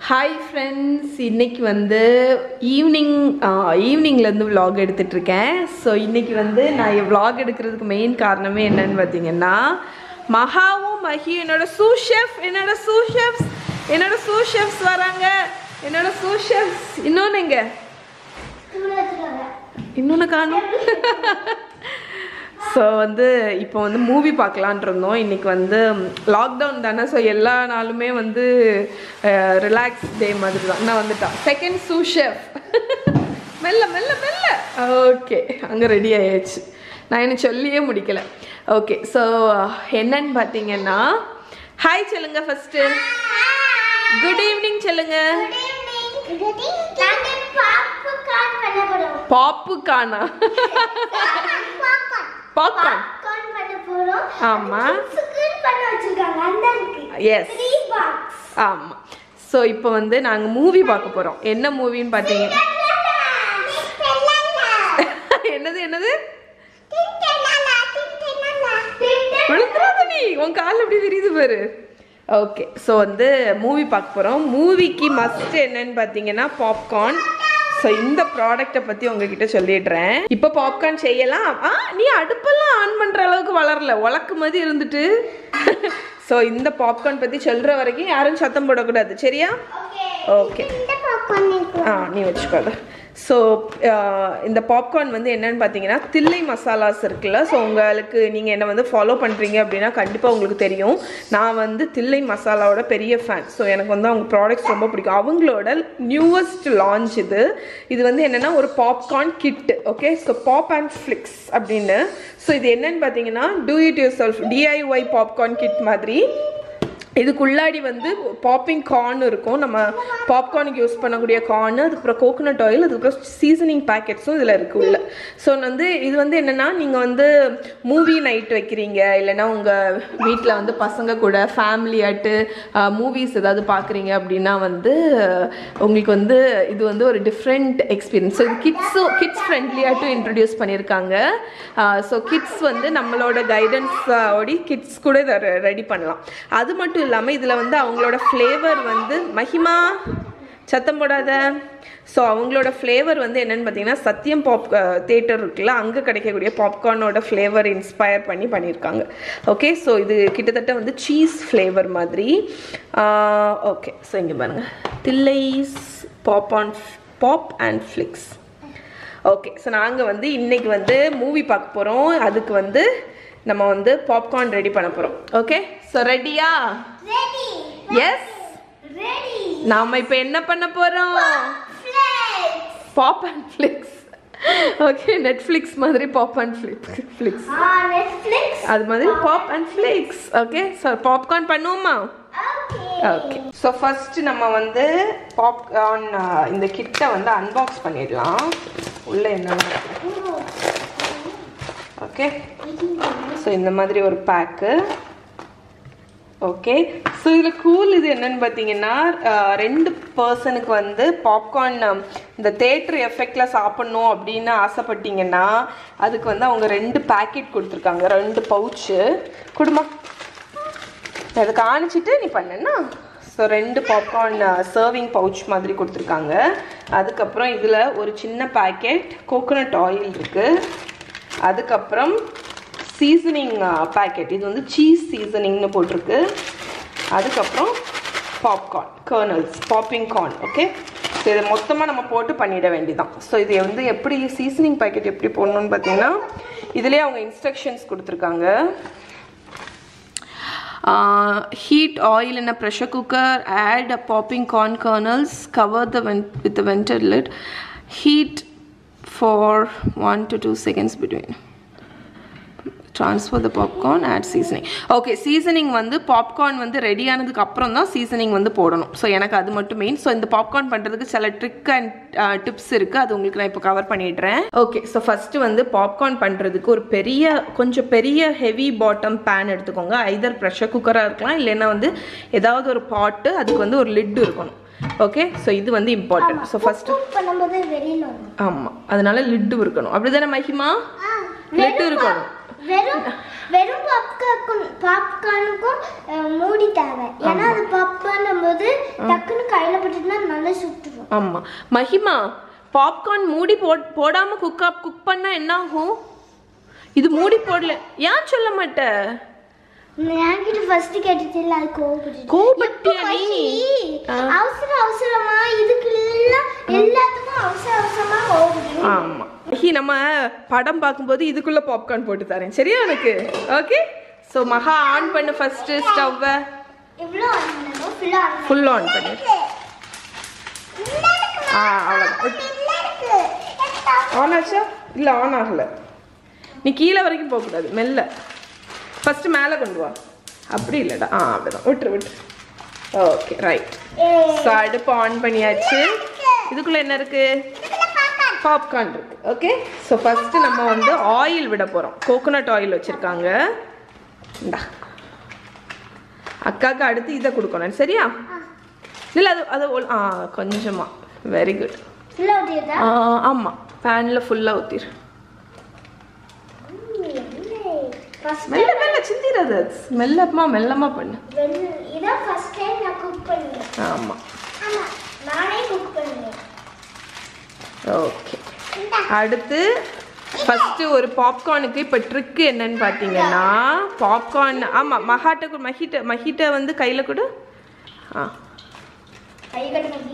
Hi friends இன்னைக்கு வந்து evening ஈவினிங்லேருந்து vlog எடுத்துட்டு இருக்கேன் ஸோ இன்னைக்கு வந்து நான் vlog எடுக்கிறதுக்கு மெயின் காரணமே என்னன்னு பார்த்தீங்கன்னா மகாவும் மஹியும் என்னோட சூஷெஃப் என்னோட சூஷெஃப்ஸ் என்னோட சூஷெஃப்ஸ் வராங்க என்னோட சூஷெஃப்ஸ் இன்னொன்று எங்க இன்னொன்று காணும் ஸோ வந்து இப்போ வந்து மூவி பார்க்கலான் இருந்தோம் இன்னைக்கு வந்து லாக்டவுன் தானே ஸோ எல்லா நாளுமே வந்து ரிலாக்ஸ் டே மாதிரி தான் நான் வந்துட்டான் செகண்ட் சூஷெஃப் மெல்ல மெல்ல மெல்ல ஓகே அங்கே ரெடி ஆயாச்சு நான் என்ன சொல்லியே முடிக்கல ஓகே ஸோ என்னன்னு பார்த்தீங்கன்னா ஹாய் சொல்லுங்க ஃபஸ்ட்டு குட் ஈவினிங் சொல்லுங்க பாப்பு கானா பாப்கார்ன் ஆமா. எஸ் ஆமாம் ஸோ இப்போ வந்து நாங்கள் மூவி பார்க்க போகிறோம் என்ன மூவின்னு பார்த்தீங்க என்னது என்னது விழுந்துடாத நீ உன் கால் எப்படி விரியுது பாரு ஓகே ஸோ வந்து மூவி பார்க்க போகிறோம் மூவிக்கு மஸ்ட் என்னன்னு பார்த்தீங்கன்னா பாப்கார்ன் ஸோ இந்த ப்ராடக்ட்டை பற்றி உங்ககிட்ட சொல்லிடுறேன் இப்போ பாப்கார்ன் செய்யலாம் ஆ நீ அடுப்பெல்லாம் ஆன் பண்ணுற அளவுக்கு வளரல உலக்கு மாதிரி இருந்துட்டு ஸோ இந்த பாப்கார்ன் பற்றி சொல்கிற வரைக்கும் யாரும் சத்தம் போடக்கூடாது சரியா ஓகே ஆ நீ வச்சுக்கோத ஸோ இந்த பாப்கார்ன் வந்து என்னன்னு பார்த்தீங்கன்னா தில்லை மசாலாஸ் இருக்குல்ல ஸோ உங்களுக்கு நீங்கள் என்ன வந்து ஃபாலோ பண்ணுறீங்க அப்படின்னா கண்டிப்பாக உங்களுக்கு தெரியும் நான் வந்து தில்லை மசாலாவோட பெரிய ஃபேன் ஸோ எனக்கு வந்து அவங்க ப்ராடக்ட்ஸ் ரொம்ப பிடிக்கும் அவங்களோட நியூவஸ்ட் லான்ச் இது இது வந்து என்னென்னா ஒரு popcorn kit okay so pop and flicks அப்படின்னு ஸோ இது என்னன்னு பார்த்தீங்கன்னா do it yourself DIY popcorn kit மாதிரி இதுக்குள்ளாடி வந்து பாப்பிங் கார்ன் இருக்கும் நம்ம பாப்கார்னுக்கு யூஸ் பண்ணக்கூடிய கார்னு அதுக்கப்புறம் கோகோனட் ஆயில் அதுக்கப்புறம் சீசனிங் பேக்கெட்ஸும் இதில் இருக்கு உள்ள ஸோ வந்து இது வந்து என்னென்னா நீங்கள் வந்து மூவி நைட் வைக்கிறீங்க இல்லைன்னா உங்கள் வீட்டில் வந்து பசங்க கூட ஃபேமிலியாட்டு மூவிஸ் ஏதாவது பார்க்குறீங்க அப்படின்னா வந்து உங்களுக்கு வந்து இது வந்து ஒரு டிஃப்ரெண்ட் எக்ஸ்பீரியன்ஸ் ஸோ இது கிட்ஸும் கிட்ஸ் ஃப்ரெண்ட்லியாட்டும் இன்ட்ரடியூஸ் பண்ணியிருக்காங்க ஸோ கிட்ஸ் வந்து நம்மளோட கைடன்ஸ் ஓடி கிட்ஸ் கூட இதை ரெடி பண்ணலாம் அது மட்டும் இல்லாமல் இதில் வந்து அவங்களோட ஃப்ளேவர் வந்து மஹிமா சத்தம் போடாத ஸோ அவங்களோட ஃப்ளேவர் வந்து என்னென்னு பார்த்தீங்கன்னா சத்தியம் பாப் தேட்டர் இருக்குல்ல அங்கே கிடைக்கக்கூடிய பாப்கார்னோட ஃப்ளேவர் இன்ஸ்பயர் பண்ணி பண்ணியிருக்காங்க ஓகே ஸோ இது கிட்டத்தட்ட வந்து சீஸ் ஃப்ளேவர் மாதிரி ஓகே ஸோ இங்கே பாருங்கள் தில்லைஸ் pop on pop and flicks okay so நாங்கள் வந்து இன்னைக்கு வந்து மூவி பார்க்க போகிறோம் அதுக்கு வந்து நம்ம வந்து பாப்கார்ன் ரெடி பண்ண போகிறோம் ஓகே ஸோ ரெடியா எஸ் நாம இப்போ என்ன பண்ண போகிறோம் pop and flicks okay Netflix மாதிரி பாப் அண்ட் ஃப்ளிக் ஃப்ளிக்ஸ் அது மாதிரி pop and flicks okay so popcorn பண்ணுவோமா ஓகே ஸோ ஃபர்ஸ்ட் நம்ம வந்து பாப்கார்ன் இந்த கிட்டை வந்து அன்பாக்ஸ் பண்ணிடலாம் உள்ள என்ன ஓகே ஸோ இந்த மாதிரி ஒரு பேக்கு ஓகே ஸோ இதில் கூல் இது என்னன்னு பார்த்தீங்கன்னா ரெண்டு பர்சனுக்கு வந்து பாப்கார்ன் இந்த தேட்டர் எஃபெக்டில் சாப்பிட்ணும் அப்படின்னு ஆசைப்பட்டீங்கன்னா அதுக்கு வந்து அவங்க ரெண்டு பேக்கெட் கொடுத்துருக்காங்க ரெண்டு பவுச்சு குடுமா அதை காணிச்சிட்டு நீ பண்ணேன்னா ஸோ ரெண்டு பாப்கார்ன் சர்விங் பவுச் மாதிரி கொடுத்துருக்காங்க அதுக்கப்புறம் இதில் ஒரு சின்ன பேக்கெட் கோகோனட் ஆயில் இருக்குது அதுக்கப்புறம் சீசனிங் பேக்கெட் இது வந்து சீஸ் சீசனிங்னு போட்டிருக்கு அதுக்கப்புறம் popcorn kernels popping corn okay so இதை மொத்தமாக நம்ம போட்டு பண்ணிட வேண்டியதான் ஸோ இது வந்து எப்படி சீசனிங் பேக்கெட் எப்படி போடணும்னு பார்த்தீங்கன்னா இதுலேயே அவங்க இன்ஸ்ட்ரக்ஷன்ஸ் கொடுத்துருக்காங்க Uh, heat oil in a pressure cooker add a popping corn kernels cover the vent with the vented lid heat for 1 to 2 seconds between transfer the popcorn add seasoning okay seasoning வந்து popcorn வந்து ready ஆனதுக்கு அப்புறம் தான் seasoning வந்து போடணும் so எனக்கு அது மட்டும் மெயின் ஸோ இந்த பாப்கார்ன் பண்ணுறதுக்கு சில ட்ரிக் அண்ட் டிப்ஸ் இருக்குது அது உங்களுக்கு நான் இப்போ கவர் பண்ணிடுறேன் ஓகே ஸோ ஃபஸ்ட்டு வந்து பாப்கார்ன் பண்ணுறதுக்கு ஒரு பெரிய கொஞ்சம் பெரிய ஹெவி பாட்டம் பேன் எடுத்துக்கோங்க ஐதர் ப்ரெஷர் குக்கராக இருக்கலாம் இல்லைன்னா வந்து ஏதாவது ஒரு பாட்டு அதுக்கு வந்து ஒரு லிட் இருக்கணும் ஓகே ஸோ இது வந்து இம்பார்ட்டன்ட் ஸோ ஃபஸ்ட்டு பண்ணும்போது வெளியில வரும் ஆமாம் அதனால லிட்டு இருக்கணும் அப்படி தானே மகிமா லிட்டு இருக்கணும் வெறும் வெறும் பாப்கார்ன் பாப்கார்னுக்கும் மூடி தேவை ஏன்னா அது பாப்கார்ன் போது டக்குன்னு கையில பட்டுட்டுனா நல்லா சுட்டுரும் ஆமா மஹிமா பாப்கார்ன் மூடி போட் போடாம குக் குக் பண்ணா என்ன ஆகும் இது மூடி போடல ஏன் சொல்ல மாட்ட என்கிட்ட ஃபர்ஸ்ட் கேட்டுச்சு இல்ல அது கோவப்பட்டு கோபப்பட்டியா நீ ஆ. அவசர அவசரமா இதுக்கு எல்லாம் எல்லாத்துக்கும் அவசர அவசரமா கோவப்பட்டு ஆமா மஹி நம்ம படம் பார்க்கும்போது இதுக்குள்ள பாப்கார்ன் போட்டு தரேன் சரியா உனக்கு ஓகே ஸோ மகா ஆன் பண்ணு ஃபர்ஸ்ட் ஸ்டவ்வை இவ்வளோ ஆனணும் ஃபுல்லா ஆனணும் ஃபுல் ஆன் பண்ணு ஆ அவ்வளோதான் ஆன் ஆச்சா இல்லை ஆன் ஆகல நீ கீழே வரைக்கும் போகக்கூடாது மெல்ல ஃபர்ஸ்ட் மேலே கொண்டு வா அப்படி இல்லைடா ஆ அப்படிதான் விட்டுரு விட்டுரு ஓகே ரைட் ஸோ அடுப்பு ஆன் பண்ணியாச்சு இதுக்குள்ள என்ன இருக்கு பாப்கார்ன் இருக்கு ஓகே ஸோ ஃபர்ஸ்ட் நம்ம வந்து ஆயில் விட போகிறோம் கோகோனட் ஆயில் வச்சுருக்காங்க இந்தா அக்காவுக்கு அடுத்து இதை கொடுக்கணும் சரியா இல்லை அது அது ஒல்- ஆ கொஞ்சமா வெரி குட் ஃபுல்லா ஊற்றியதா ஆமாம் பேனில் ஃபுல்லாக ஊற்றிடு ஃபர்ஸ்ட் மெல்ல மெல்ல சிந்திராது மெல்லமா மெல்லமா பண்ணு இதான் ஃபர்ஸ்ட் டைம் நான் குக் பண்ணேன் ஆமாம் ஆமா நானே குக் பண்ணேன் ஓகே அடுத்து ஃபர்ஸ்ட் ஒரு பாப்கார்னுக்கு இப்போ ட்ரிக்கு என்னன்னு பார்த்தீங்கன்னா பாப்கார்ன் ஆமாம் மகாட்ட கொடு- மஹிட்ட மஹிட்ட வந்து கையில் கொடு ஆ கை கட்டு மகி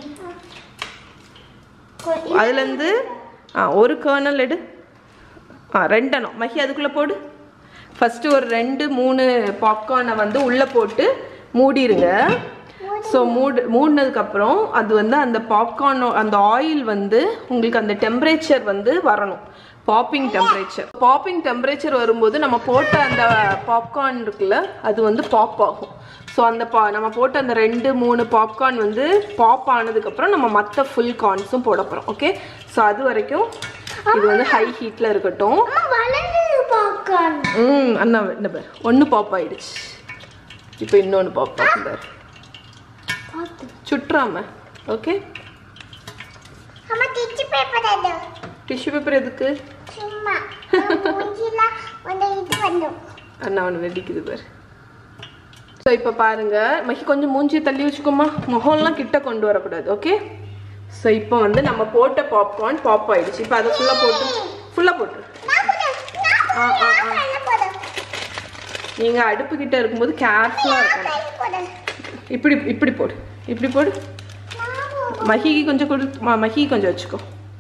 அதுலேருந்து ஆ ஒரு கர்னல் எடு ஆ ரெண்டணும் மஹி அதுக்குள்ளே போடு ஃபஸ்ட்டு ஒரு ரெண்டு மூணு பாப்கார்னை வந்து உள்ளே போட்டு மூடிடுங்க ஸோ மூடு மூடினதுக்கப்புறம் அது வந்து அந்த பாப்கார்ன் அந்த ஆயில் வந்து உங்களுக்கு அந்த டெம்பரேச்சர் வந்து வரணும் பாப்பிங் டெம்பரேச்சர் பாப்பிங் டெம்பரேச்சர் வரும்போது நம்ம போட்ட அந்த பாப்கார்ன் இருக்குல்ல அது வந்து பாப் ஆகும் ஸோ அந்த பா நம்ம போட்ட அந்த ரெண்டு மூணு பாப்கார்ன் வந்து பாப் ஆனதுக்கப்புறம் நம்ம மற்ற ஃபுல் கார்ன்ஸும் போட போகிறோம் ஓகே ஸோ அது வரைக்கும் இது வந்து ஹை ஹீட்டில் இருக்கட்டும் அம்மா வளர்ந்து பாப்கார்ன் ம் அண்ணா என்ன பார் ஒன்று பாப் ஆயிடுச்சு இப்போ இன்னொன்று பாப் ஆகும் பார் பார்த்து சுட்டுறாம ஓகே அம்மா டிச்சு பேப்பர் அது டிஷ்யூ பேப்பர் எதுக்கு சும்மா மூஞ்சில வந்து இது பண்ணும் அண்ணா ஒன்று வெடிக்குது பார் ஸோ இப்போ பாருங்க மகி கொஞ்சம் மூஞ்சியை தள்ளி வச்சுக்கோமா முகம்லாம் கிட்ட கொண்டு வரக்கூடாது ஓகே ஸோ இப்போ வந்து நம்ம போட்ட பாப்கார்ன் பாப் ஆயிடுச்சு இப்போ அதை ஃபுல்லாக போட்டு ஃபுல்லாக போட்டுரு நான் போடு நான் ஆ ஆ ஆ கையில போடு நீங்கள் அடுப்பு கிட்ட இருக்கும்போது கேர்ஃபுல்லாக இருக்கணும் கையில போடு இப்படி இப்படி போடு இப்படி போடு நான் மஹிக்கு கொஞ்சம் கொடு ம- மஹி கொஞ்சம் வச்சுக்கோ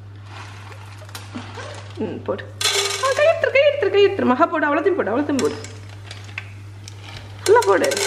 ம் போடு ஆ, கை எடுத்துரு கை எடுத்துரு கை எடுத்துரு மகா போடு அவ்வளோத்தையும் போடு அவ்வளோத்தையும் போடு ஃபுல்லாக போடு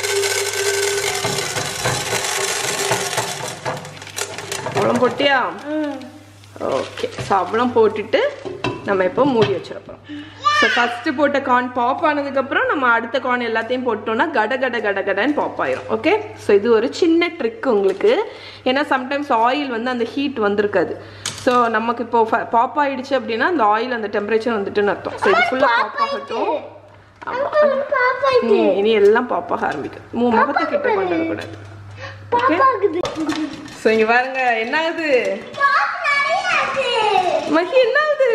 அவ்வளோ போட்டியா ஓகே ஸோ அவ்வளோ போட்டுட்டு நம்ம இப்போ மூடி வச்சிடப்போம் ஸோ ஃபஸ்ட்டு போட்ட கார்ன் பாப் ஆனதுக்கப்புறம் நம்ம அடுத்த கார்ன் எல்லாத்தையும் போட்டோம்னா கட கட கட கடன்னு பாப் ஆயிரும் ஓகே ஸோ இது ஒரு சின்ன ட்ரிக் உங்களுக்கு ஏன்னா சம்டைம்ஸ் ஆயில் வந்து அந்த ஹீட் வந்திருக்காது ஸோ நமக்கு இப்போ பாப் ஆயிடுச்சு அப்படின்னா அந்த ஆயில் அந்த டெம்பரேச்சர் வந்துட்டுன்னு அர்த்தம் ஸோ இது ஃபுல்லாக பாப் ஆகட்டும் ஆமாம் பாப்பா ம், இனி எல்லாம் பாப் ஆக ஆரம்பிக்கும் மூ முகத்தை கிட்ட கொண்டு வரக்கூடாது ஓகே பாப்பாக்குது ஸோ இங்கே பாருங்க என்ன ஆகுது பாப் நிறைய இருக்கு மகி என்ன ஆகுது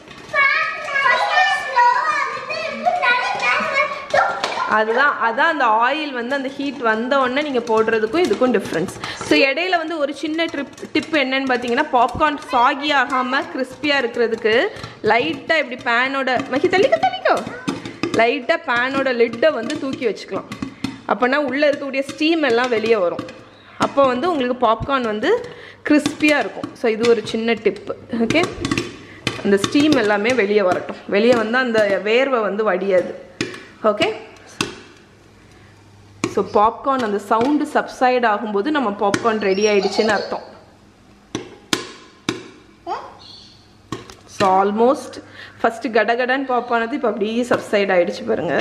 அதுதான் அதான் அந்த ஆயில் வந்து அந்த ஹீட் வந்த உடனே நீங்கள் போடுறதுக்கும் இதுக்கும் டிஃப்ரென்ஸ் ஸோ இடையில வந்து ஒரு சின்ன ட்ரிப் டிப் என்னன்னு பார்த்தீங்கன்னா பாப்கார்ன் சாகி ஆகாமல் கிறிஸ்பியாக இருக்கிறதுக்கு லைட்டாக இப்படி பேனோட மகி தள்ளிக்கோ தள்ளிக்கோ லைட்டாக பேனோட லிட்டை வந்து தூக்கி வச்சுக்கலாம் அப்போனா உள்ளே இருக்கக்கூடிய ஸ்டீம் எல்லாம் வெளியே வரும் அப்போ வந்து உங்களுக்கு பாப்கார்ன் வந்து கிறிஸ்பியாக இருக்கும் ஸோ இது ஒரு சின்ன டிப்பு ஓகே அந்த ஸ்டீம் எல்லாமே வெளியே வரட்டும் வெளியே வந்து அந்த வேர்வை வந்து வடியாது ஓகே ஸோ பாப்கார்ன் அந்த சவுண்டு சப்சைட் ஆகும்போது நம்ம பாப்கார்ன் ரெடி ஆயிடுச்சுன்னு அர்த்தம் ஸோ ஆல்மோஸ்ட் ஃபஸ்ட்டு கடகடன்னு பாப் ஆனது இப்போ அப்படியே சப்சைட் ஆயிடுச்சு பாருங்க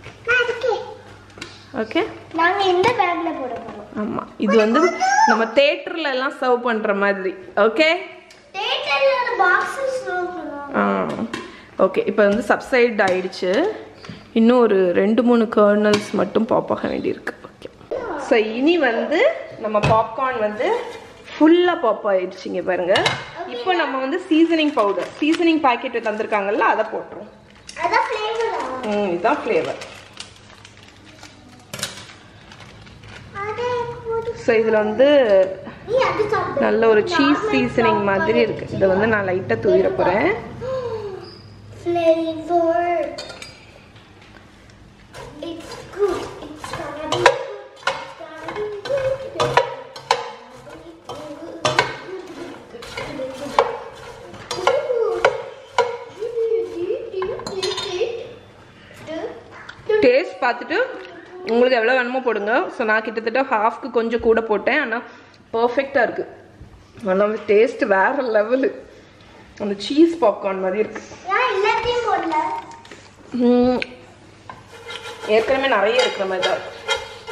ஓகே நாங்க இந்த பேக்ல போட போறோம் ஆமாம் இது வந்து நம்ம தேட்டர்ல எல்லாம் சர்வ் பண்ணுற மாதிரி ஓகே தேட்டர்ல ஒரு பாக்ஸ் பண்ணுவோம் ஆ ஓகே இப்போ வந்து சப்சைட் ஆயிடுச்சு இன்னும் ஒரு ரெண்டு மூணு கர்னல்ஸ் மட்டும் பாப் ஆக வேண்டியிருக்கு ஓகே ஸோ இனி வந்து நம்ம பாப்கார்ன் வந்து ஃபுல்லாக பாப் ஆயிடுச்சுங்க பாருங்க இப்போ நம்ம வந்து சீசனிங் பவுடர் சீசனிங் பாக்கெட் தந்திருக்காங்கல்ல அதை போட்டுருவோம் அதான் ஃப்ளேவர் ம் இதுதான் ஃப்ளேவர் அதே போடு. ஸோ இதில் வந்து நீ அது சாப்பிடு. நல்ல ஒரு சீஸ் சீசனிங் மாதிரி இருக்கு இதை வந்து நான் லைட்டாக தூவிட போகிறேன் Flavor. It's good. It's gonna be good. It's gonna be good. Taste பார்த்துட்டு உங்களுக்கு எவ்வளோ வேணுமோ போடுங்க ஸோ நான் கிட்டத்தட்ட ஹாஃப்க்கு கொஞ்சம் கூட போட்டேன் ஆனால் பர்ஃபெக்டாக இருக்குது ஆனால் டேஸ்ட் வேற லெவலு அந்த சீஸ் பாப்கார்ன் மாதிரி இருக்கு ஏன் எல்லாத்தையும் போடல ம், ஏற்கனவே நிறைய இருக்கிற மாதிரி தான் இருக்கு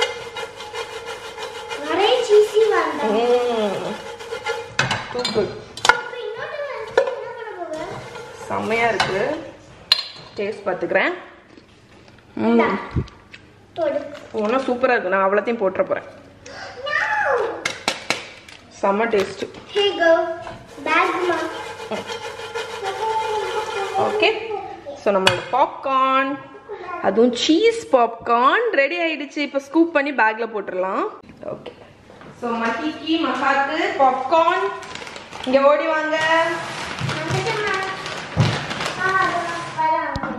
நிறைய சீசி வேண்டாம் சூப்பர் அப்புறம் இன்னொரு வந்து என்ன பண்ண போக செம்மையாக இருக்குது டேஸ்ட் பார்த்துக்கிறேன் இந்தா, ம் போடு ஒன்றும் சூப்பராக இருக்குது நான் அவ்வளோத்தையும் போட்டுற போகிறேன் No. செம்ம taste Here you go. Bag ma. Okay so நம்மளோட பாப்கார்ன் அதுவும் சீஸ் பாப்கார்ன் ரெடி ஆயிடுச்சு இப்போ ஸ்கூப் பண்ணி பேக்ல போட்டுடலாம் ஓகே ஸோ மகிக்கு மகாக்கு பாப்கார்ன் இங்க ஓடி வாங்க வந்துட்டேம்மா. ஆ, அதெல்லாம் வரேன்.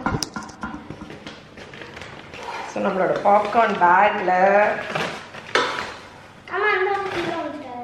ஸோ நம்மளோட பாப்கார்ன் பேக்ல ஆமா, அந்த பக்கம் வந்துட்டாரு.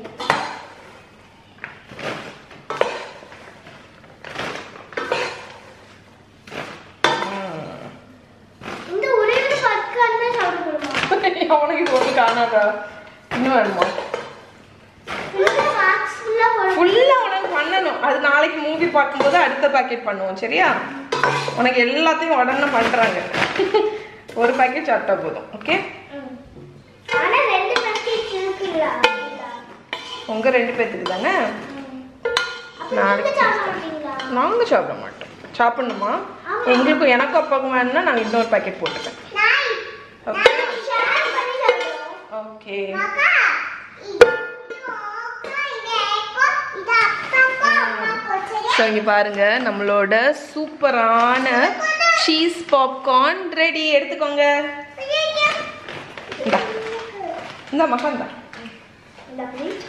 இந்த ஒரே ஒரு popcorn தான் சாப்பிட போறோமா? உனக்கு இது ஒன்று காணாதா இன்னும் வேணுமா இந்த box full ஆ போட- ஃபுல்லாக உனக்கு பண்ணணும் அது நாளைக்கு மூவி பார்க்கும்போது அடுத்த பாக்கெட் பண்ணுவோம் சரியா உனக்கு எல்லாத்தையும் உடனே பண்ணுறாங்க ஒரு பாக்கெட் சாப்பிட்டா போதும் ஓகே ம். ஆனா ரெண்டு packet இருக்குல்ல? உங்கள் ரெண்டு பேர்த்துக்கு தானே அப்ப நீங்க நாளைக்கு சாப்பிட மாட்டீங்களா? நாங்கள் சாப்பிட மாட்டோம் சாப்பிடணுமா எங்களுக்கும் எனக்கும் அப்பாவுக்கும் வேணும்னா நாங்கள் இன்னொரு பாக்கெட் போட்டுப்பேன் நாய். ஓகே நாங்க share பண்ணி சாப்பிடுவோம். ஓகே அக்கா, இது அக்கா, இது அப்பா, இது அப்பாக்கா, அம்மாக்கா, சரியா? ஸோ இங்கே பாருங்க நம்மளோட சூப்பரான சீஸ் பாப்கார்ன் ரெடி எடுத்துக்கோங்க இந்தா இந்த மகன் தான் இந்த plate.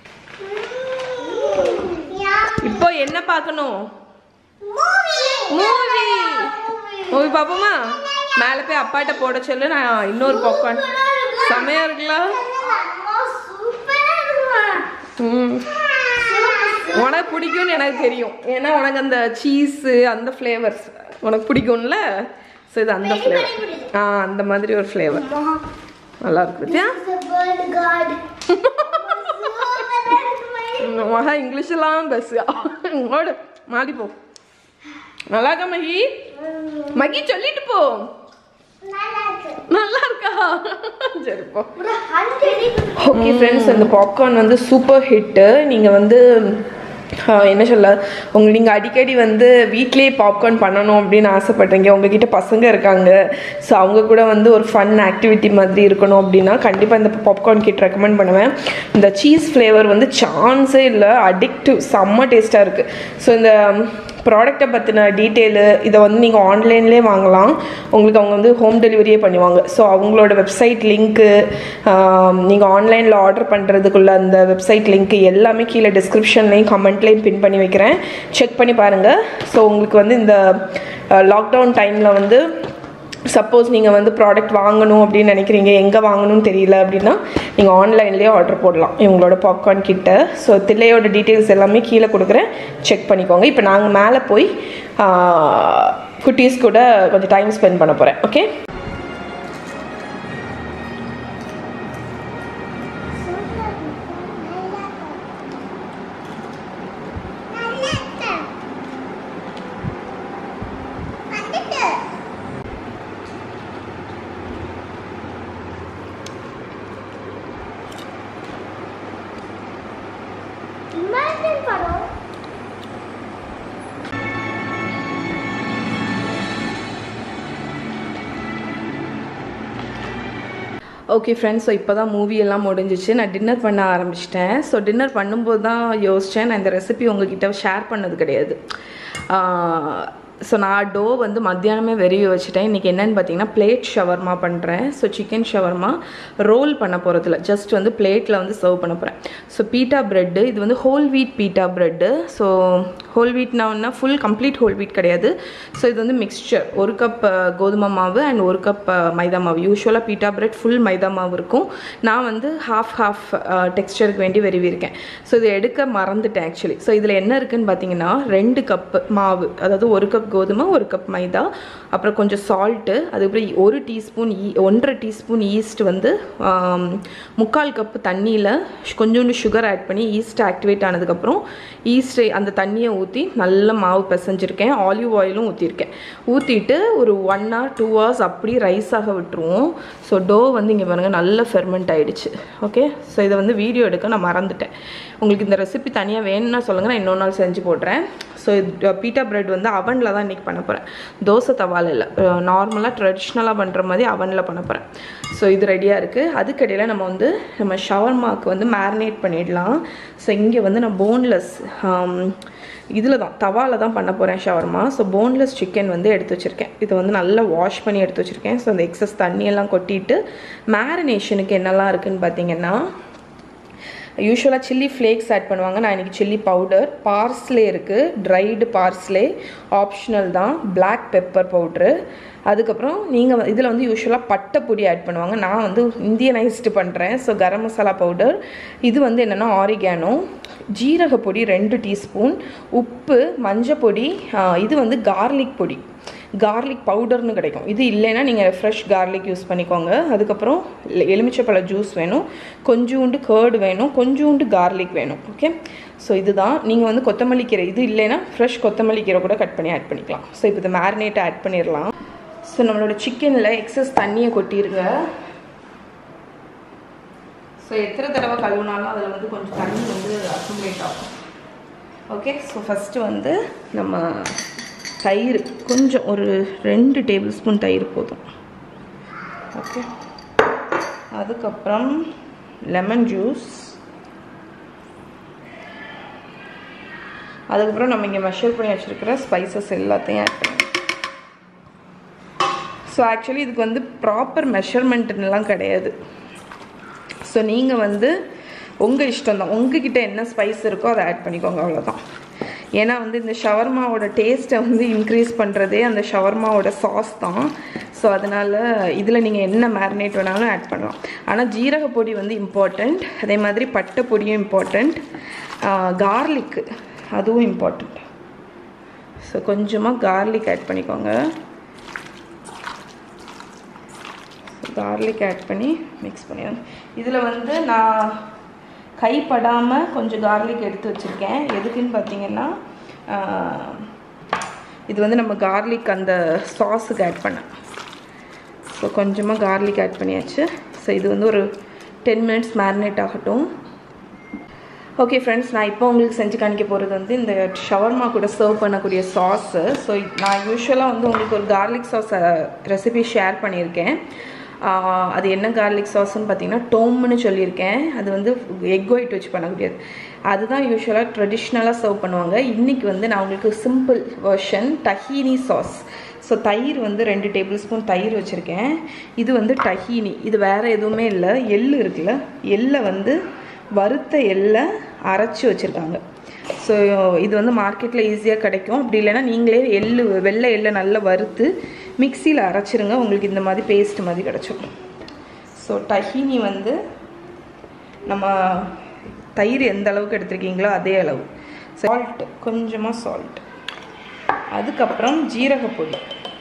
யா. இப்போ என்ன பார்க்கணும் Movie. Movie Movie. மூவி பார்ப்போமா மேலே போய் அப்பாட்ட போட சொல்லு நான் இன்னொரு பாப்கார்ன் சூப்பரா இருக்கு. செமையா இருக்குல்ல அம்மா, சூப்பரா இருக்குமா? ம் சூப்பர். உனக்கு பிடிக்கும்னு எனக்கு தெரியும் ஏன்னா உனக்கு அந்த சீஸு அந்த ஃப்ளேவர்ஸ் உனக்கு பிடிக்கும்ல ஸோ இது அந்த Very, ஃப்ளேவர் very good. ஆ அந்த மாதிரி ஒரு ஃப்ளேவர் அம்மா, நல்லா இருக்கு பத்தியா this is a bird god. சூப்பரா இருக்குமா? மகா இங்கிலீஷ்லாம் பேசுயா ஓடு மாடி போ நல்லா இருக்கா மகி மகி சொல்லிட்டு போ நல்லா இருக்கு. நல்லா இருக்கா சரி போ ஒரு hundred இருக்கு. ஓகே ஃப்ரெண்ட்ஸ் அந்த பாப்கார்ன் வந்து சூப்பர் ஹிட்டு நீங்கள் வந்து ஆஹ், என்ன சொல்ல உங்க நீங்கள் அடிக்கடி வந்து வீட்லேயே பாப்கார்ன் பண்ணணும் அப்படின்னு ஆசைப்படுறீங்க உங்ககிட்ட பசங்க இருக்காங்க ஸோ அவங்க கூட வந்து ஒரு ஃபன் ஆக்டிவிட்டி மாதிரி இருக்கணும் அப்படின்னா கண்டிப்பாக இந்த பாப்கார்ன் கிட் ரெக்கமெண்ட் பண்ணுவேன் இந்த சீஸ் ஃப்ளேவர் வந்து சான்ஸே இல்லை அடிக்டிவ் செம்ம டேஸ்ட்டாக இருக்குது ஸோ இந்த ப்ராடக்ட்டை பற்றின டீட்டெயிலு இதை வந்து நீங்கள் ஆன்லைன்லேயே வாங்கலாம் உங்களுக்கு அவங்க வந்து ஹோம் டெலிவரியே பண்ணுவாங்க ஸோ அவங்களோட வெப்சைட் லிங்க்கு நீங்கள் ஆன்லைனில் ஆர்டர் பண்ணுறதுக்குள்ள அந்த வெப்சைட் லிங்க் எல்லாமே கீழே டிஸ்கிரிப்ஷன்லேயும் கமெண்ட்லேயும் பின் பண்ணி வைக்கிறேன் செக் பண்ணி பாருங்கள் ஸோ உங்களுக்கு வந்து இந்த லாக்டவுன் டைமில் வந்து சப்போஸ் நீங்கள் வந்து ப்ராடக்ட் வாங்கணும் அப்படின்னு நினைக்கிறீங்க எங்கே வாங்கணும்னு தெரியல அப்படின்னா நீங்கள் ஆன்லைன்லேயே ஆர்டர் போடலாம் இவங்களோட பாப்கார்ன் கிட்ட ஸோ தில்லையோட டீட்டெயில்ஸ் எல்லாமே கீழே கொடுக்குறேன் செக் பண்ணிக்கோங்க இப்போ நாங்கள் மேலே போய் குட்டீஸ் கூட கொஞ்சம் டைம் ஸ்பெண்ட் பண்ண போகிறேன் ஓகே Imagine படம் ஓகே ஃப்ரெண்ட்ஸ் ஸோ இப்போ தான் மூவி எல்லாம் முடிஞ்சிச்சு நான் டின்னர் பண்ண ஆரம்பிச்சிட்டேன் ஸோ டின்னர் பண்ணும்போது தான் யோசித்தேன் நான் இந்த ரெசிபி உங்ககிட்ட ஷேர் பண்ணது கிடையாது ஆஹ் ஸோ நான் டோ வந்து மத்தியானமே வெறிய வச்சுட்டேன் இன்றைக்கி என்னென்னு பார்த்தீங்கன்னா பிளேட் ஷவர்மா பண்ணுறேன் ஸோ சிக்கன் ஷவர்மா ரோல் பண்ண போகிறதில்ல ஜஸ்ட் வந்து பிளேட்டில் வந்து சர்வ் பண்ண போகிறேன் ஸோ பீட்டா ப்ரெட்டு இது வந்து whole wheat pita bread so whole வீட்னா ஃபுல் கம்ப்ளீட் ஹோல் வீட் கிடையாது ஸோ இது வந்து மிக்ஸ்சர் ஒரு கப் கோதுமை மாவு அண்ட் ஒரு கப் மைதா மாவு யூஸ்வலாக பீட்டா பிரெட் ஃபுல் மைதா மாவு இருக்கும் நான் வந்து ஹாஃப் ஹாஃப் டெக்ஸ்டருக்கு வேண்டி வெறிவிருக்கேன் ஸோ இது எடுக்க மறந்துட்டேன் ஆக்சுவலி ஸோ இதில் என்ன இருக்குன்னு பார்த்தீங்கன்னா ரெண்டு கப் மாவு அதாவது ஒரு கப் கோதுமை ஒரு கப் மைதா அப்புறம் கொஞ்சம் சால்ட்டு அதுக்கப்புறம் ஒரு டீஸ்பூன் ஈ ஒன்றரை டீஸ்பூன் ஈஸ்ட் வந்து ஆம், முக்கால் கப்பு தண்ணியில் கொஞ்சோண்டு சுகர் ஆட் பண்ணி ஈஸ்ட் ஆக்டிவேட் ஆனதுக்கப்புறம் ஈஸ்ட் அந்த தண்ணியை ஊற்றி நல்ல மாவு பிசைஞ்சிருக்கேன் ஆலிவ் ஆயிலும் ஊற்றிருக்கேன் ஊற்றிட்டு ஒரு ஒன் ஹவர் டூ ஹவர்ஸ் அப்படியே ரைஸ் ஆக விட்டுருவோம் ஸோ டோ வந்து இங்கே பாருங்கள் நல்ல ஃபெர்மெண்ட் ஆயிடுச்சு ஓகே ஸோ இதை வந்து வீடியோ எடுக்க நான் மறந்துட்டேன் உங்களுக்கு இந்த ரெசிபி தனியாக வேணும்னா சொல்லுங்கள் நான் இன்னொரு நாள் செஞ்சு போடுறேன் ஸோ பீட்டா பிரெட் வந்து அவனில் தான் இன்றைக்கி பண்ண போகிறேன் தோசை தவால இல்லை நார்மலாக ட்ரெடிஷ்னலாக பண்ணுற மாதிரி அவனில் பண்ண போகிறேன் ஸோ இது ரெடியாக இருக்குது அதுக்கடையில் நம்ம வந்து நம்ம ஷவர்மாக்கு வந்து மேரினேட் பண்ணிடலாம் ஸோ இங்கே வந்து நான் போன்லெஸ் இதில் தான் தவால தான் பண்ண போகிறேன் ஷவர்மா ஸோ போன்லெஸ் சிக்கன் வந்து எடுத்து வச்சுருக்கேன் இதை வந்து நல்லா வாஷ் பண்ணி எடுத்து வச்சுருக்கேன் ஸோ அந்த எக்ஸஸ் தண்ணியெல்லாம் கொட்டிட்டு மேரினேஷனுக்கு என்னெல்லாம் இருக்குதுன்னு பார்த்தீங்கன்னா யூஸ்வலாக சில்லி ஃப்ளேக்ஸ் ஆட் பண்ணுவாங்க நான் இன்றைக்கி சில்லி பவுடர் பார்ஸ்லே இருக்குது ட்ரைடு பார்ஸ்லே ஆப்ஷனல் தான் Black பெப்பர் பவுட்ரு அதுக்கப்புறம் நீங்கள் இதில் வந்து யூஸ்வலாக பட்டை பொடி ஆட் பண்ணுவாங்க நான் வந்து இந்தியனைஸ்டு பண்ணுறேன் ஸோ கரம் மசாலா பவுடர் இது வந்து என்னென்னா ஆரிகானோ ஜீரக பொடி ரெண்டு டீஸ்பூன் உப்பு மஞ்சள் பொடி ஆ, இது வந்து கார்லிக் பொடி கார்லிக் பவுடர்னு கிடைக்கும் இது இல்லைன்னா நீங்கள் ஃப்ரெஷ் கார்லிக் யூஸ் பண்ணிக்கோங்க அதுக்கப்புறம் எ- எலுமிச்சைப்பழ ஜூஸ் வேணும் கொஞ்சோண்டு கேர்டு வேணும் கொஞ்சோண்டு கார்லிக் வேணும் ஓகே ஸோ இதுதான் நீங்கள் வந்து கொத்தமல்லி கீரை இது இல்லைன்னா ஃப்ரெஷ் கொத்தமல்லி கீரை கூட கட் பண்ணி ஆட் பண்ணிக்கலாம் ஸோ இப்போ இது மேரினேட்டை ஆட் பண்ணிடலாம் ஸோ நம்மளோட சிக்கனில் எக்ஸஸ் தண்ணியை கொட்டிருங்க ஸோ எத்தனை தடவை கழுவுனாலும் அதில் வந்து கொஞ்சம் தண்ணி வந்து அக்குமுலேட் ஆகும் ஓகே ஸோ ஃபஸ்ட்டு வந்து நம்ம தயிர் கொஞ்சம் ஒரு ரெண்டு டேபிள் ஸ்பூன் தயிர் போதும் ஓகே அதுக்கப்புறம் லெமன் ஜூஸ் அதுக்கப்புறம் நம்ம இங்கே மெஷர் பண்ணி வச்சுருக்கிற ஸ்பைசஸ் எல்லாத்தையும் ஆட் பண்ணி ஸோ ஆக்சுவலி இதுக்கு வந்து ப்ராப்பர் மெஷர்மெண்ட்னுலாம் கிடையாது ஸோ நீங்கள் வந்து உங்கள் இஷ்டம் தான் உங்ககிட்ட என்ன ஸ்பைஸ் இருக்கோ அதை ஆட் பண்ணிக்கோங்க அவ்வளோதான் ஏன்னா வந்து இந்த ஷவர்மாவோட டேஸ்ட்டை வந்து இன்க்ரீஸ் பண்ணுறதே அந்த ஷவர்மாவோட சாஸ் தான் ஸோ அதனால் இதில் நீங்கள் என்ன மேரினேட் வேணாலும் ஆட் பண்ணலாம் ஆனால் ஜீரக பொடி வந்து இம்பார்ட்டண்ட் அதே மாதிரி பட்டை பொடியும் இம்பார்ட்டண்ட் கார்லிக்கு அதுவும் இம்பார்ட்டண்ட் ஸோ கொஞ்சமாக கார்லிக் ஆட் பண்ணிக்கோங்க கார்லிக் ஆட் பண்ணி மிக்ஸ் பண்ணிடுங்க இதில் வந்து நான் கைப்படாமல் கொஞ்சம் கார்லிக் எடுத்து வச்சுருக்கேன் எதுக்குன்னு பார்த்தீங்கன்னா ஆஹ், இது வந்து நம்ம கார்லிக் அந்த சாஸுக்கு ஆட் பண்ணேன் ஸோ கொஞ்சமாக கார்லிக் ஆட் பண்ணியாச்சு ஸோ இது வந்து ஒரு டென் மினிட்ஸ் மேரினேட் ஆகட்டும் ஓகே ஃப்ரெண்ட்ஸ் நான் இப்போ உங்களுக்கு செஞ்சு காணிக்க போகிறது வந்து இந்த ஷவர்மா கூட சர்வ் பண்ணக்கூடிய சாஸு ஸோ நான் யூஸ்வலாக வந்து உங்களுக்கு ஒரு கார்லிக் சாஸ் ரெசிபி ஷேர் பண்ணியிருக்கேன் ஆஹ் அது என்ன கார்லிக் சாஸ்ன்னு பார்த்தீங்கன்னா டோம்னு சொல்லியிருக்கேன் அது வந்து எக் ஒயிட் வச்சு பண்ணக்கூடியது அதுதான் யூஸ்வலாக ட்ரெடிஷ்னலாக சர்வ் பண்ணுவாங்க இன்றைக்கி வந்து நான் உங்களுக்கு simple version tahini sauce so தயிர் வந்து ரெண்டு டேபிள் ஸ்பூன் தயிர் வச்சுருக்கேன் இது வந்து டஹீனி இது வேறு எதுவுமே இல்லை எள்ளு இருக்குல்ல எள்ளை வந்து வறுத்த எள்ளை அரைச்சி வச்சுருக்காங்க ஸோ இது வந்து மார்க்கெட்டில் ஈஸியாக கிடைக்கும் அப்படி இல்லைன்னா நீங்களே எள்ளு வெள்ளை எள்ளை நல்லா வறுத்து மிக்சியில் அரைச்சிருங்க உங்களுக்கு இந்த மாதிரி பேஸ்ட் மாதிரி கிடச்சிடும் ஸோ டஹீனி வந்து நம்ம தயிர் எந்த அளவுக்கு எடுத்திருக்கீங்களோ அதே அளவு சால்ட் கொஞ்சமாக சால்ட் அதுக்கப்புறம் ஜீரகப்பொடி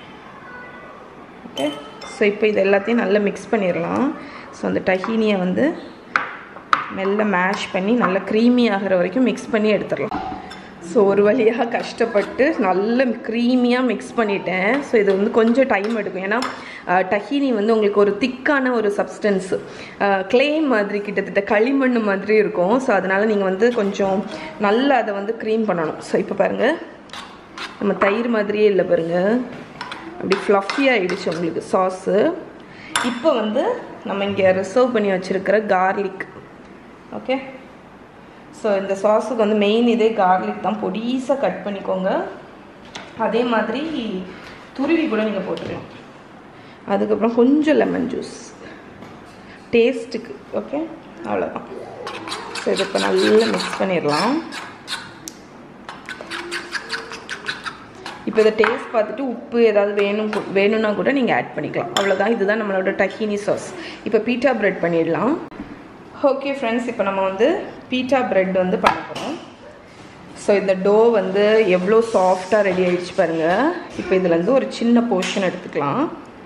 ஓகே ஸோ இப்போ இது எல்லாத்தையும் நல்லா மிக்ஸ் பண்ணிடலாம் ஸோ அந்த டஹீனியை வந்து மெல்ல மேஷ் பண்ணி நல்லா க்ரீமி ஆகிற வரைக்கும் மிக்ஸ் பண்ணி எடுத்துடலாம் ஸோ ஒரு வழியாக கஷ்டப்பட்டு நல்ல க்ரீமியாக மிக்ஸ் பண்ணிட்டேன் ஸோ இது வந்து கொஞ்சம் டைம் எடுக்கும் ஏன்னா டஹீனி வந்து உங்களுக்கு ஒரு திக்கான ஒரு சப்ஸ்டன்ஸு க்ளே மாதிரி கிட்டத்தட்ட களிமண் மாதிரி இருக்கும் ஸோ அதனால் நீங்கள் வந்து கொஞ்சம் நல்லா அதை வந்து க்ரீம் பண்ணணும் ஸோ இப்போ பாருங்கள் நம்ம தயிர் மாதிரியே இல்லை பாருங்கள் அப்படி ஃப்ளஃபி ஆகிடுச்சு உங்களுக்கு சாஸு இப்போ வந்து நம்ம இங்கே ரிசர்வ் பண்ணி வச்சுருக்கிற கார்லிக் ஓகே ஸோ இந்த சாஸுக்கு வந்து மெயின் இதே கார்லிக் தான் பொடிசாக கட் பண்ணிக்கோங்க அதே மாதிரி துருவி கூட நீங்கள் போட்டுக்கலாம் அதுக்கப்புறம் கொஞ்சம் லெமன் ஜூஸ் டேஸ்ட்டுக்கு ஓகே அவ்வளோதான் ஸோ இதை இப்போ நல்லா மிக்ஸ் பண்ணிடலாம் இப்போ இதை டேஸ்ட் பார்த்துட்டு உப்பு ஏதாவது வேணும் கு- வேணும்னா கூட நீங்கள் ஆட் பண்ணிக்கலாம் அவ்வளோதான் இதுதான் நம்மளோட டஹினி சாஸ் இப்போ பீட்டா பிரெட் பண்ணிடலாம் ஓகே ஃப்ரெண்ட்ஸ் இப்போ நம்ம வந்து பீட்டா பிரெட் வந்து பண்ண போகிறோம் ஸோ இந்த டோ வந்து எவ்வளோ சாஃப்டாக ரெடி ஆயிடுச்சு பாருங்கள் இப்போ இதுலேருந்து ஒரு சின்ன போர்ஷன் எடுத்துக்கலாம்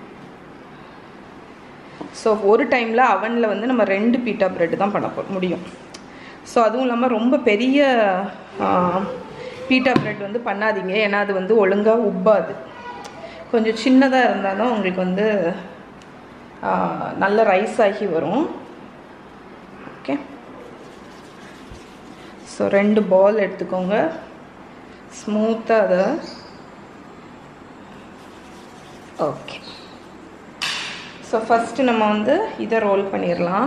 ஸோ ஒரு டைமில் அவனில் வந்து நம்ம ரெண்டு பீட்டா பிரெட் தான் பண்ண போ முடியும் ஸோ அதுவும் இல்லாமல் ரொம்ப பெரிய பீட்டா பிரெட் வந்து பண்ணாதீங்க ஏன்னா அது வந்து ஒழுங்காக உப்பாது கொஞ்சம் சின்னதாக இருந்தால் தான் உங்களுக்கு வந்து ஆ, நல்ல ரைஸ் ஆகி வரும் ஓகே ஸோ ரெண்டு பால் எடுத்துக்கோங்க ஸ்மூத்தாக அதை ஓகே ஸோ ஃபஸ்ட்டு நம்ம வந்து இதை ரோல் பண்ணிடலாம்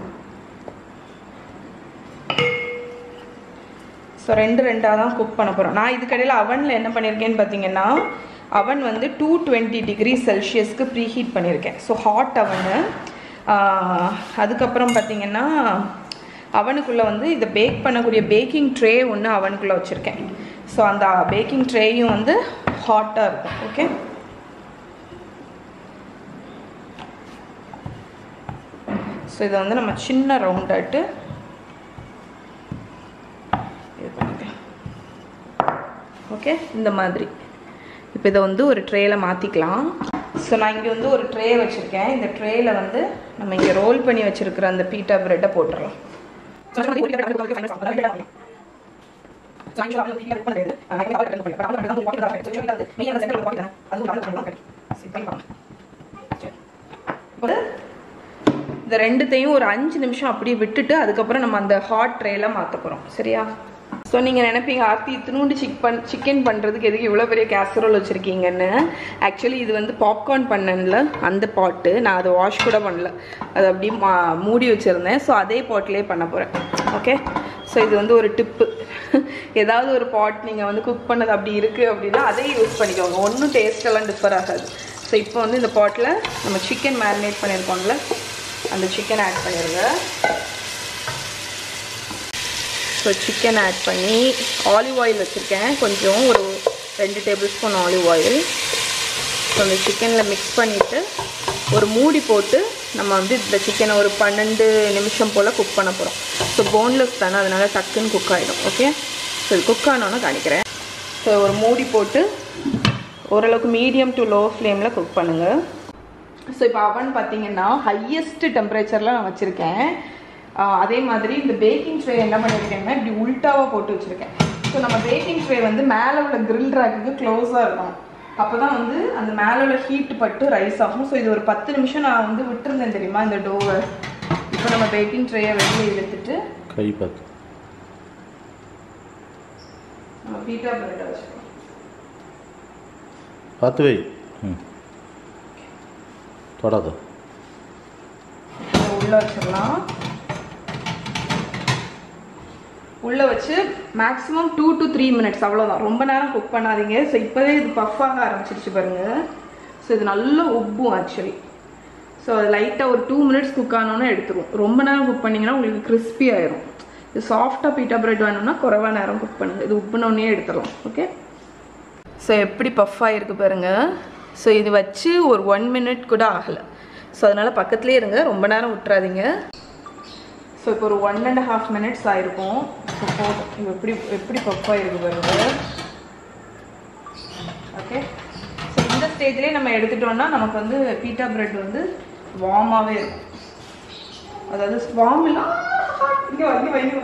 ஸோ ரெண்டு ரெண்டாக தான் குக் பண்ண போகிறோம் நான் இதுக்கடையில் அவனில் என்ன பண்ணியிருக்கேன்னு பார்த்தீங்கன்னா அவன் வந்து டூ டுவெண்ட்டி டிகிரி செல்சியஸ்க்கு ப்ரீ ஹீட் பண்ணியிருக்கேன் ஸோ ஹாட் அவனு அதுக்கப்புறம் பார்த்தீங்கன்னா அவனுக்குள்ளே வந்து இதை பேக் பண்ணக்கூடிய பேக்கிங் ட்ரே ஒன்று அவனுக்குள்ளே வச்சுருக்கேன் ஸோ அந்த பேக்கிங் ட்ரேயும் வந்து ஹாட்டாக இருக்கும் ஓகே ஸோ இதை வந்து நம்ம சின்ன ரவுண்டாட்டு இது பண்ணிக்கலாம் ஓகே இந்த மாதிரி இப்போ இதை வந்து ஒரு ட்ரேயில் மாற்றிக்கலாம் ஸோ நான் இங்கே வந்து ஒரு ட்ரே வச்சுருக்கேன் இந்த ட்ரேயில் வந்து நம்ம இங்கே ரோல் பண்ணி வச்சுருக்கிற அந்த பீட்டா பிரெட்டை போட்டுடலாம் இப்போ இந்த ரெண்டுத்தையும் ஒரு அஞ்சு நிமிஷம் அப்படியே விட்டுட்டு அதுக்கப்புறம் நம்ம அந்த ஹாட் ட்ரேல மாற்ற போகிறோம் சரியா ஸோ நீங்கள் நினைப்பீங்க ஆர்த்தி இத்தினூண்டு சிக் பண் சிக்கன் பண்ணுறதுக்கு எதுக்கு இவ்வளோ பெரிய கேசரோல் வச்சுருக்கீங்கன்னு ஆக்சுவலி இது வந்து பாப்கார்ன் பண்ணல அந்த பாட்டு நான் அதை வாஷ் கூட பண்ணல அது அப்படியே மா மூடி வச்சுருந்தேன் ஸோ அதே பாட்லேயே பண்ண போகிறேன் ஓகே ஸோ இது வந்து ஒரு டிப்பு ஏதாவது ஒரு பாட் நீங்கள் வந்து குக் பண்ணது அப்படி இருக்குது அப்படின்னா அதே யூஸ் பண்ணிக்கோங்க ஒன்றும் டேஸ்டெல்லாம் டிஃபர் ஆகாது ஸோ இப்போ வந்து இந்த பாட்டில் நம்ம சிக்கன் மேரினேட் பண்ணியிருக்கோம்ல அந்த சிக்கன் ஆட் பண்ணிடுங்க ஸோ சிக்கன் ஆட் பண்ணி ஆலிவ் ஆயில் வச்சுருக்கேன் கொஞ்சம் ஒரு ரெண்டு tablespoon olive oil so அந்த சிக்கனில் மிக்ஸ் பண்ணிவிட்டு ஒரு மூடி போட்டு நம்ம வந்து இந்த சிக்கனை ஒரு பன்னெண்டு நிமிஷம் போல் குக் பண்ண போகிறோம் ஸோ போன்லெஸ் தானே அதனால் டக்குன்னு குக் ஆகிடும் ஓகே ஸோ இது குக் ஆனோன்னு காணிக்கிறேன் ஸோ ஒரு மூடி போட்டு ஓரளவுக்கு மீடியம் டு லோ ஃப்ளேமில் குக் பண்ணுங்கள் ஸோ இப்போ அவன் பார்த்தீங்கன்னா ஹையஸ்ட் டெம்பரேச்சரில் நான் வச்சுருக்கேன் ஆஹ் அதே மாதிரி இந்த பேக்கிங் ட்ரே என்ன பண்ணியிருக்கேன்னா இப்படி உல்ட்டாவாக போட்டு வச்சுருக்கேன் ஸோ நம்ம பேக்கிங் ட்ரே வந்து மேலே உள்ள grill ரேக்குக்கு க்ளோஸாக இருக்கும் அப்போ தான் வந்து அந்த மேலே உள்ள ஹீட் பட்டு ரைஸ் ஆகும் ஸோ இது ஒரு பத்து நிமிஷம் நான் வந்து விட்டுருந்தேன் தெரியுமா இந்த டோவை இப்போ நம்ம பேக்கிங் ட்ரேயை வெளியே எடுத்துட்டு கை பார்த்து நம்ம பீட்டா பிரெட்டை வச்சுக்கலாம் பார்த்து வை ம் தொடாத இதை உள்ள வச்சிடலாம் உள்ள வச்சு maximum two to three minutes அவ்வளோதான் ரொம்ப நேரம் குக் பண்ணாதீங்க ஸோ இப்போவே இது பஃப் ஆக ஆரம்பிச்சிருச்சு பாருங்க ஸோ இது நல்லா உப்பும் ஆக்சுவலி ஸோ அது லைட்டாக ஒரு டூ மினிட்ஸ் குக் ஆனோன்னு எடுத்துரும் ரொம்ப நேரம் குக் பண்ணிங்கன்னா உங்களுக்கு கிறிஸ்பி ஆயிரும் இது சாஃப்டாக பீட்டா பிரெட் வேணும்னா குறைவா நேரம் குக் பண்ணுங்க இது உப்புனோடனே எடுத்துடலாம் ஓகே ஸோ எப்படி பஃப் ஆகிருக்கு பாருங்க ஸோ இது வச்சு ஒரு ஒன் மினிட் கூட ஆகலை ஸோ அதனால் பக்கத்துலேயே இருங்க ரொம்ப நேரம் விட்டுறாதீங்க ஸோ இப்போ ஒரு ஒன் அண்ட் ஹாஃப் மினிட்ஸ் ஆயிருக்கும் ஸோ போதும் இது எப்படி எப்படி பஃப் ஆகிருக்கு பாருங்க ஓகே ஸோ இந்த ஸ்டேஜ்லேயே நம்ம எடுத்துட்டோம்னா நமக்கு வந்து பீட்டா பிரெட் வந்து வார்மாகவே இருக்கும் அதாவது வார்ம் இல்லை இங்கே வந்து வைங்க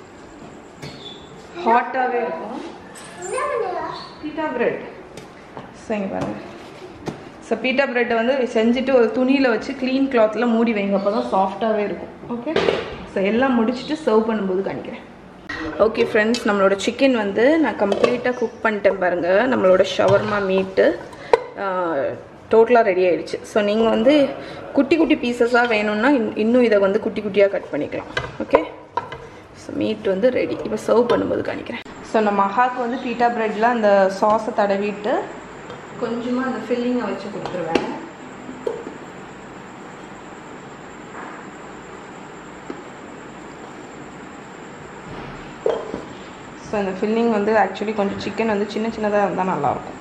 ஹாட்டாகவே இருக்கும் என்ன பண்ணுவா பீட்டா பிரெட் ஸோ இங்கே பாருங்க ஸோ பீட்டா பிரெட்டை வந்து செஞ்சுட்டு ஒரு துணியில் வச்சு க்ளீன் கிளாத்தில் மூடி வைங்க அப்போ தான் சாஃப்டாகவே இருக்கும் ஓகே ஸோ எல்லாம் முடிச்சுட்டு சர்வ் பண்ணும்போது காணிக்கிறேன் ஓகே ஃப்ரெண்ட்ஸ் நம்மளோட சிக்கன் வந்து நான் கம்ப்ளீட்டாக குக் பண்ணிட்டேன் பாருங்கள் நம்மளோட ஷவர்மா மீட்டு டோட்டலாக ரெடி ஆயிடுச்சு ஸோ நீங்கள் வந்து குட்டி குட்டி பீசஸாக வேணும்னா இன்- இன்னும் இதை வந்து குட்டி குட்டியாக கட் பண்ணிக்கலாம் ஓகே ஸோ மீட் வந்து ரெடி இப்போ சர்வ் பண்ணும்போது காணிக்கிறேன் ஸோ நம்ம மகாக்கு வந்து பீட்டா ப்ரெட்டில் அந்த சாஸை தடவிட்டு கொஞ்சமாக அந்த ஃபில்லிங்கை வச்சு கொடுத்துருவேன் ஸோ இந்த ஃபில்லிங் வந்து ஆக்சுவலி கொஞ்சம் சிக்கன் வந்து சின்ன சின்னதாக இருந்தால் நல்லாயிருக்கும்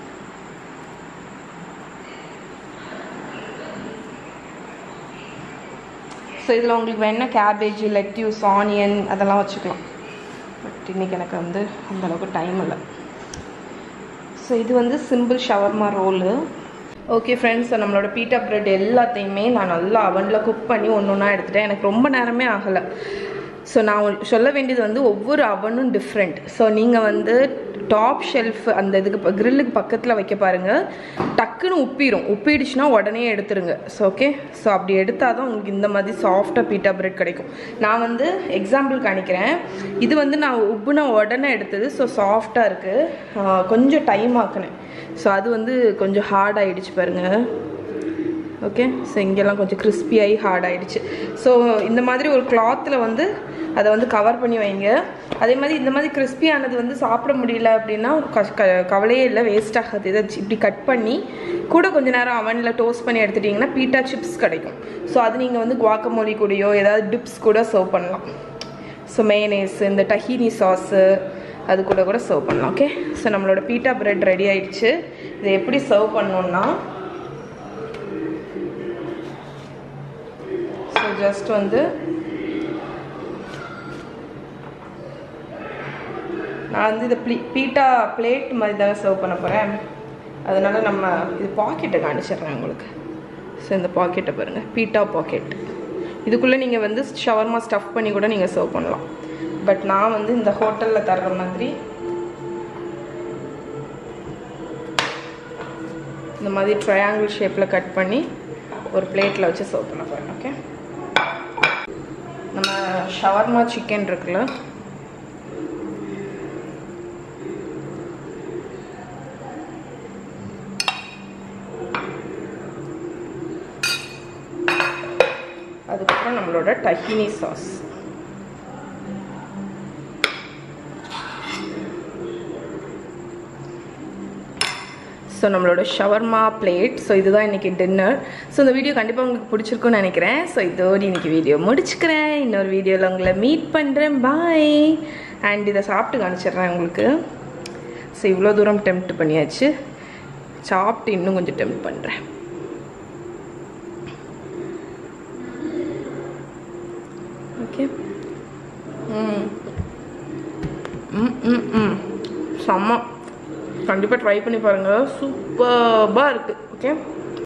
ஸோ இதில் உங்களுக்கு வேணால் கேபேஜ் லெட்யூஸ் ஆனியன் அதெல்லாம் வச்சுக்கலாம் பட் இன்றைக்கி எனக்கு வந்து அந்தளவுக்கு டைம் இல்லை ஸோ இது வந்து simple shawarma roll okay friends so நம்மளோட பீட்டா ப்ரெட் எல்லாத்தையுமே நான் நல்லா அவனில் குக் பண்ணி ஒன்று ஒன்றா எடுத்துட்டேன் எனக்கு ரொம்ப நேரமே ஆகலை ஸோ நான் உங்களுக்கு சொல்ல வேண்டியது வந்து ஒவ்வொரு அவனும் டிஃப்ரெண்ட் ஸோ நீங்கள் வந்து டாப் ஷெல்ஃப் அந்த இதுக்கு கிரில்லுக்கு பக்கத்தில் வைக்க பாருங்கள் டக்குன்னு உப்பிடும் உப்பிடுச்சுன்னா உடனே எடுத்துருங்க ஸோ ஓகே ஸோ அப்படி எடுத்தால் தான் உங்களுக்கு இந்த மாதிரி சாஃப்டாக பீட்டா பிரெட் கிடைக்கும் நான் வந்து எக்ஸாம்பிள் காணிக்கிறேன் இது வந்து நான் உப்புன உடனே எடுத்தது ஸோ சாஃப்டாக இருக்குது கொஞ்சம் டைம் ஆக்கினேன் ஸோ அது வந்து கொஞ்சம் ஹார்ட் ஆகிடுச்சு பாருங்கள் ஓகே ஸோ இங்கெல்லாம் கொஞ்சம் கிறிஸ்பியாகி ஹார்ட் ஆகிடுச்சு ஸோ இந்த மாதிரி ஒரு கிளாத்தில் வந்து அதை வந்து கவர் பண்ணி வைங்க அதே மாதிரி இந்த மாதிரி கிறிஸ்பியானது வந்து சாப்பிட முடியல அப்படின்னா கஷ்- க- கவலையே இல்லை வேஸ்ட் ஆகாது இதை சி- இப்படி கட் பண்ணி கூட கொஞ்ச நேரம் அவனில் டோஸ்ட் பண்ணி எடுத்துட்டிங்கன்னா பீட்டா சிப்ஸ் கிடைக்கும் ஸோ அது நீங்கள் வந்து குவாக்கமோலி கூடயோ ஏதாவது டிப்ஸ் கூட சர்வ் பண்ணலாம் ஸோ மேனேஸ் இந்த டஹீனி சாஸு அது கூட கூட சர்வ் பண்ணலாம் ஓகே ஸோ நம்மளோட பீட்டா பிரெட் ரெடி ஆயிடுச்சு இதை எப்படி சர்வ் பண்ணோன்னா ஸோ ஜஸ்ட் வந்து நான் வந்து இதை ப்ளீ பீட்டா பிளேட் மாதிரி தானே சர்வ் பண்ண போகிறேன் அதனால நம்ம இது பாக்கெட்டை காணிச்சிடுறேன் உங்களுக்கு ஸோ இந்த பாக்கெட்டை பாருங்கள் பீட்டா பாக்கெட் இதுக்குள்ளே நீங்கள் வந்து ஷவர்மா ஸ்டஃப் பண்ணி கூட நீங்கள் சர்வ் பண்ணலாம் பட் நான் வந்து இந்த ஹோட்டலில் தர்ற மாதிரி இந்த மாதிரி ட்ரையாங்கிள் ஷேப்பில் கட் பண்ணி ஒரு பிளேட்டில் வச்சு சர்வ் பண்ண போகிறேன் ஓகே நம்ம ஷவர்மா சிக்கன் இருக்குல்ல அதுக்கப்புறம் நம்மளோட டஹினி சாஸ் ஸோ நம்மளோட ஷவர்மா பிளேட் ஸோ இதுதான் இன்றைக்கி டின்னர் ஸோ இந்த வீடியோ கண்டிப்பாக உங்களுக்கு பிடிச்சிருக்கும்னு நினைக்கிறேன் ஸோ இதோடு இன்றைக்கி வீடியோ முடிச்சுக்கிறேன் இன்னொரு வீடியோவில் உங்களை மீட் பண்ணுறேன் பாய் அண்ட் இதை சாப்பிட்டு காமிச்சிடுறேன் உங்களுக்கு ஸோ இவ்வளோ தூரம் டெம்ப்ட் பண்ணியாச்சு சாப்பிட்டு இன்னும் கொஞ்சம் டெம்ப்ட் பண்ணுறேன் ஓகே ம் ம் ம் ம் செம்ம கண்டிப்பாக ட்ரை பண்ணி பாருங்கள் சூப்பர்பாக இருக்குது ஓகே